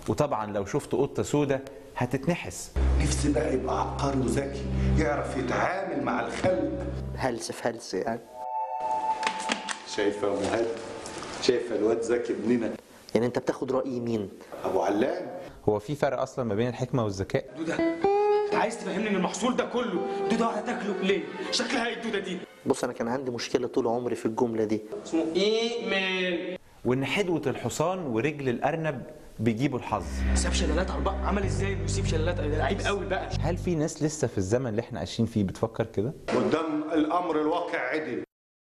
وطبعا لو شفت قطة سودة هتتنحس نفسي بقى يبقى عبقري وذكي يعرف يتعامل مع الخلق هلس في هلس يعني شايفه يا مهد شايفه الواد زكي ابننا يعني انت بتاخد رأي مين ابو علام هو في فرق اصلا ما بين الحكمة والذكاء دودة عايز تفهمني ان المحصول ده كله دودة هتاكله ليه؟ شكلها ايه الدودة دي؟ بص انا كان عندي مشكلة طول عمري في الجملة دي اسمه ايمان وان حدوة الحصان ورجل الارنب بيجيبوا الحظ ساب شلالات اربعة عمل ازاي انه يسيب شلالات ده لعيب قوي بقى هل في ناس لسه في الزمن اللي احنا عايشين فيه بتفكر كده قدام الامر الواقع عدل